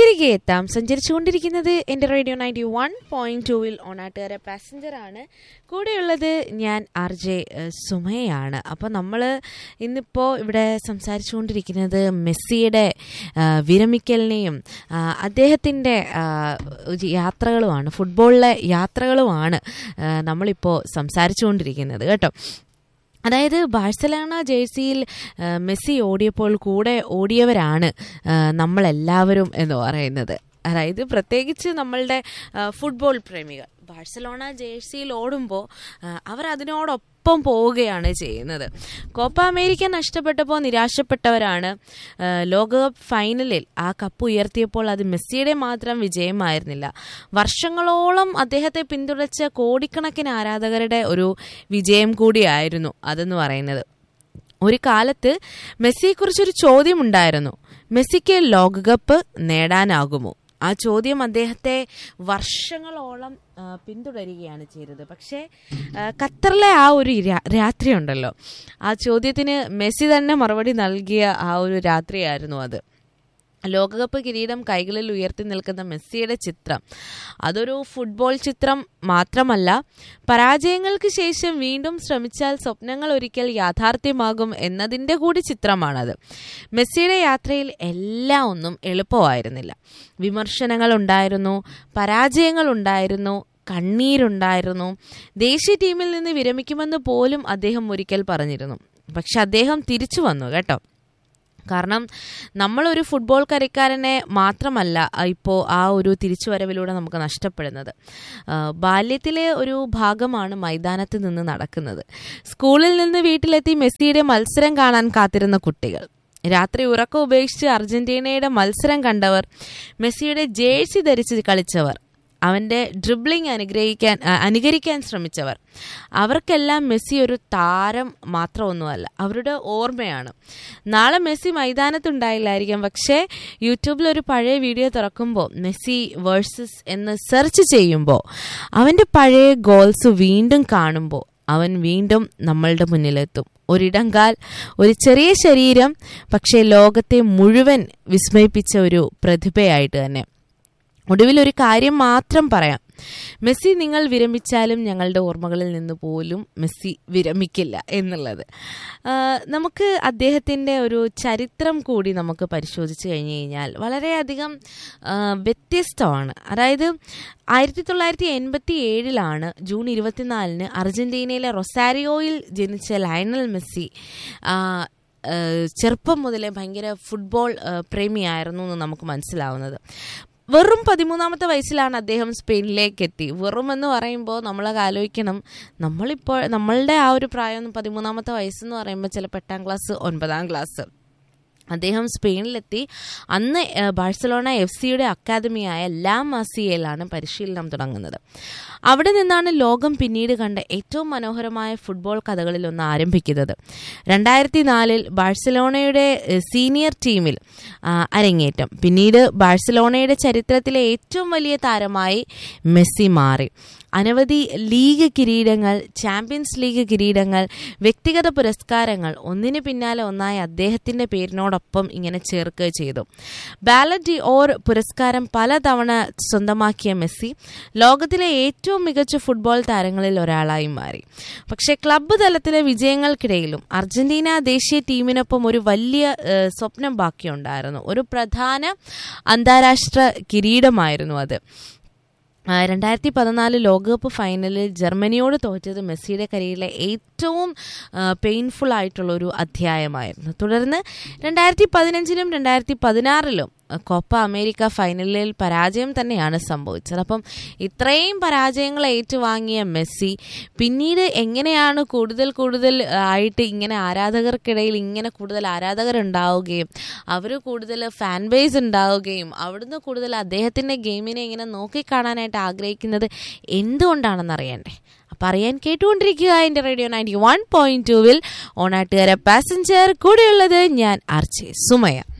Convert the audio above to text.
തിരികെ എത്താം സഞ്ചരിച്ചുകൊണ്ടിരിക്കുന്നത് എൻ്റെ റേഡിയോ നയൻറ്റി വൺ പോയിന്റ് ടൂവിൽ ഓണാട്ടുകാരെ പാസഞ്ചർ ആണ് കൂടെയുള്ളത് ഞാൻ ആർ ജെ സുമയാണ് അപ്പോൾ നമ്മൾ ഇന്നിപ്പോൾ ഇവിടെ സംസാരിച്ചുകൊണ്ടിരിക്കുന്നത് മെസ്സിയുടെ ആ, വിരമിക്കലിനെയും ആ, അദ്ദേഹത്തിൻ്റെ ആ, ഒരു യാത്രകളുമാണ് ഫുട്ബോളിലെ യാത്രകളുമാണ് ആ, നമ്മളിപ്പോൾ സംസാരിച്ചുകൊണ്ടിരിക്കുന്നത് കേട്ടോ അതായത് ബാഴ്സലോണ ജേഴ്സിയിൽ ആ, മെസ്സി ഓടിയപ്പോൾ കൂടെ ഓടിയവരാണ് ആ, നമ്മളെല്ലാവരും എന്ന് പറയുന്നത് അതായത് പ്രത്യേകിച്ച് നമ്മളുടെ ആ, ഫുട്ബോൾ പ്രേമികൾ ബാഴ്സലോണ ജേഴ്സിയിൽ ഓടുമ്പോൾ ആ, അവർ അതിനോടൊപ്പം പോവുകയാണ് ചെയ്യുന്നത് കോപ്പ അമേരിക്ക നഷ്ടപ്പെട്ടപ്പോൾ നിരാശപ്പെട്ടവരാണ് ആ, ലോകകപ്പ് ഫൈനലിൽ ആ കപ്പ് ഉയർത്തിയപ്പോൾ അത് മെസ്സിയുടെ മാത്രം വിജയമായിരുന്നില്ല വർഷങ്ങളോളം അദ്ദേഹത്തെ പിന്തുണച്ച കോടിക്കണക്കിന് ആരാധകരുടെ ഒരു വിജയം കൂടിയായിരുന്നു അതെന്ന് പറയുന്നത് ഒരു കാലത്ത് മെസ്സിയെക്കുറിച്ചൊരു ചോദ്യമുണ്ടായിരുന്നു മെസ്സിക്ക് ലോകകപ്പ് നേടാനാകുമോ ആ ചോദ്യം അദ്ദേഹത്തെ വർഷങ്ങളോളം ആ, പിന്തുടരുകയാണ് ചെയ്തത് പക്ഷേ ആ, ഖത്തറിലെ ആ ഒരു രാ- രാത്രി ഉണ്ടല്ലോ ആ ചോദ്യത്തിന് മെസ്സി തന്നെ മറുപടി നൽകിയ ആ ഒരു രാത്രിയായിരുന്നു അത് ലോകകപ്പ് കിരീടം കൈകളിൽ ഉയർത്തി നിൽക്കുന്ന മെസ്സിയുടെ ചിത്രം അതൊരു ഫുട്ബോൾ ചിത്രം മാത്രമല്ല പരാജയങ്ങൾക്ക് ശേഷം വീണ്ടും ശ്രമിച്ചാൽ സ്വപ്നങ്ങൾ ഒരിക്കൽ യാഥാർത്ഥ്യമാകും എന്നതിൻ്റെ കൂടി ചിത്രമാണത് മെസ്സിയുടെ യാത്രയിൽ എല്ലാം ഒന്നും എളുപ്പമായിരുന്നില്ല വിമർശനങ്ങൾ ഉണ്ടായിരുന്നു പരാജയങ്ങൾ ഉണ്ടായിരുന്നു കണ്ണീരുണ്ടായിരുന്നു ദേശീയ ടീമിൽ നിന്ന് വിരമിക്കുമെന്ന് പോലും അദ്ദേഹം ഒരിക്കൽ പറഞ്ഞിരുന്നു പക്ഷെ അദ്ദേഹം തിരിച്ചു വന്നു കേട്ടോ കാരണം നമ്മളൊരു ഫുട്ബോൾ കളിക്കാരനെ മാത്രമല്ല ഇപ്പോൾ ആ ഒരു തിരിച്ചുവരവിലൂടെ നമുക്ക് നഷ്ടപ്പെടുന്നത് ആ, ബാല്യത്തിലെ ഒരു ഭാഗമാണ് മൈതാനത്ത് നിന്ന് നടക്കുന്നത് സ്കൂളിൽ നിന്ന് വീട്ടിലെത്തി മെസ്സിയുടെ മത്സരം കാണാൻ കാത്തിരുന്ന കുട്ടികൾ രാത്രി ഉറക്കം ഉപേക്ഷിച്ച് അർജന്റീനയുടെ മത്സരം കണ്ടവർ മെസ്സിയുടെ ജേഴ്സി ധരിച്ച് കളിച്ചവർ അവൻ്റെ ഡ്രിബ്ലിംഗ് അനുഗ്രഹിക്കാൻ ആ, അനുകരിക്കാൻ ശ്രമിച്ചവർ അവർക്കെല്ലാം മെസ്സി ഒരു താരം മാത്രമൊന്നുമല്ല അവരുടെ ഓർമ്മയാണ് നാളെ മെസ്സി മൈതാനത്തുണ്ടായില്ലായിരിക്കാം പക്ഷേ യൂട്യൂബിൽ ഒരു പഴയ വീഡിയോ തുറക്കുമ്പോൾ മെസ്സി വേഴ്സസ് എന്ന് സെർച്ച് ചെയ്യുമ്പോൾ അവൻ്റെ പഴയ ഗോൾസ് വീണ്ടും കാണുമ്പോൾ അവൻ വീണ്ടും നമ്മളുടെ മുന്നിലെത്തും ഒരിടങ്കാൽ ഒരു ചെറിയ ശരീരം പക്ഷേ ലോകത്തെ മുഴുവൻ വിസ്മയിപ്പിച്ച ഒരു പ്രതിഭയായിട്ട് തന്നെ ഒടുവിൽ ഒരു കാര്യം മാത്രം പറയാം മെസ്സി നിങ്ങൾ വിരമിച്ചാലും ഞങ്ങളുടെ ഓർമ്മകളിൽ നിന്ന് പോലും മെസ്സി വിരമിക്കില്ല എന്നുള്ളത് ആ, നമുക്ക് അദ്ദേഹത്തിൻ്റെ ഒരു ചരിത്രം കൂടി നമുക്ക് പരിശോധിച്ച് കഴിഞ്ഞ് കഴിഞ്ഞാൽ വളരെയധികം ആ, വ്യത്യസ്തമാണ് അതായത് ആയിരത്തി തൊള്ളായിരത്തി എൺപത്തി ഏഴിലാണ് ജൂൺ ഇരുപത്തിനാലിന് അർജന്റീനയിലെ റൊസാരിയോയിൽ ജനിച്ച ലയണൽ മെസ്സി ആ, ഏഹ് ചെറുപ്പം മുതലേ ഭയങ്കര ഫുട്ബോൾ ഏഹ് പ്രേമിയായിരുന്നു എന്ന് നമുക്ക് മനസ്സിലാവുന്നത് വെറും പതിമൂന്നാമത്തെ വയസ്സിലാണ് അദ്ദേഹം സ്പെയിനിലേക്ക് എത്തി വെറും എന്ന് പറയുമ്പോൾ നമ്മളൊക്കെ ആലോചിക്കണം നമ്മളിപ്പോൾ നമ്മളുടെ ആ ഒരു പ്രായം പതിമൂന്നാമത്തെ വയസ്സെന്ന് പറയുമ്പോൾ ചിലപ്പോൾ എട്ടാം ക്ലാസ് ഒൻപതാം ക്ലാസ് അദ്ദേഹം സ്പെയിനിലെത്തി അന്ന് ഏഹ്, ബാഴ്സലോണ എഫ് സിയുടെ അക്കാദമിയായ ലാ മാസിയയിലാണ് പരിശീലനം തുടങ്ങുന്നത് അവിടെ നിന്നാണ് ലോകം പിന്നീട് കണ്ട ഏറ്റവും മനോഹരമായ ഫുട്ബോൾ കഥകളിലൊന്ന് ആരംഭിക്കുന്നത് രണ്ടായിരത്തി നാലിൽ ബാഴ്സലോണയുടെ ഏഹ്, സീനിയർ ടീമിൽ ആ, അരങ്ങേറ്റം പിന്നീട് ബാഴ്സലോണയുടെ ചരിത്രത്തിലെ ഏറ്റവും വലിയ താരമായി മെസ്സി മാറി അനവധി ലീഗ് കിരീടങ്ങൾ ചാമ്പ്യൻസ് ലീഗ് കിരീടങ്ങൾ വ്യക്തിഗത പുരസ്കാരങ്ങൾ ഒന്നിനു പിന്നാലെ ഒന്നായി അദ്ദേഹത്തിന്റെ പേരിനോടൊപ്പം ഇങ്ങനെ ചേർക്കുക ചെയ്തു ബാലറ്റ് ഡി ഓർ പുരസ്കാരം പലതവണ സ്വന്തമാക്കിയ മെസ്സി ലോകത്തിലെ ഏറ്റവും മികച്ച ഫുട്ബോൾ താരങ്ങളിൽ ഒരാളായി മാറി പക്ഷേ ക്ലബ്ബ് തലത്തിലെ വിജയങ്ങൾക്കിടയിലും അർജന്റീന ദേശീയ ടീമിനൊപ്പം ഒരു വലിയ ഏഹ്, സ്വപ്നം ബാക്കിയുണ്ടായിരുന്നു ഒരു പ്രധാന അന്താരാഷ്ട്ര കിരീടമായിരുന്നു അത് ആ, രണ്ടായിരത്തി പതിനാല് ലോകകപ്പ് ഫൈനലിൽ ജർമ്മനിയോട് തോറ്റത് മെസ്സിയുടെ കരിയറിലെ ഏറ്റവും പെയിൻഫുൾ ആയിട്ടുള്ള ഒരു അധ്യായമായിരുന്നു തുടർന്ന് രണ്ടായിരത്തി പതിനഞ്ചിലും രണ്ടായിരത്തി പതിനാറിലും കോപ്പ അമേരിക്ക ഫൈനലിൽ പരാജയം തന്നെയാണ് സംഭവിച്ചത് അപ്പം ഇത്രയും പരാജയങ്ങൾ ഏറ്റുവാങ്ങിയ മെസ്സി പിന്നീട് എങ്ങനെയാണ് കൂടുതൽ കൂടുതൽ ആയിട്ട് ഇങ്ങനെ ആരാധകർക്കിടയിൽ ഇങ്ങനെ കൂടുതൽ ആരാധകർ ഉണ്ടാവുകയും അവർ കൂടുതൽ ഫാൻ ബേസ് ഉണ്ടാവുകയും അവിടുന്ന് കൂടുതൽ അദ്ദേഹത്തിൻ്റെ ഗെയിമിനെ ഇങ്ങനെ നോക്കിക്കാണാനായിട്ട് ആഗ്രഹിക്കുന്നത് എന്തുകൊണ്ടാണെന്ന് അറിയണ്ടേ അപ്പം അറിയാൻ കേട്ടുകൊണ്ടിരിക്കുക എൻ്റെ റേഡിയോ നയൻറ്റി വൺ പോയിൻറ്റ് ടുവിൽ ഓണാട്ടുകാര പാസഞ്ചർ കൂടെയുള്ളത് ഞാൻ ആർച്ചെ സുമയ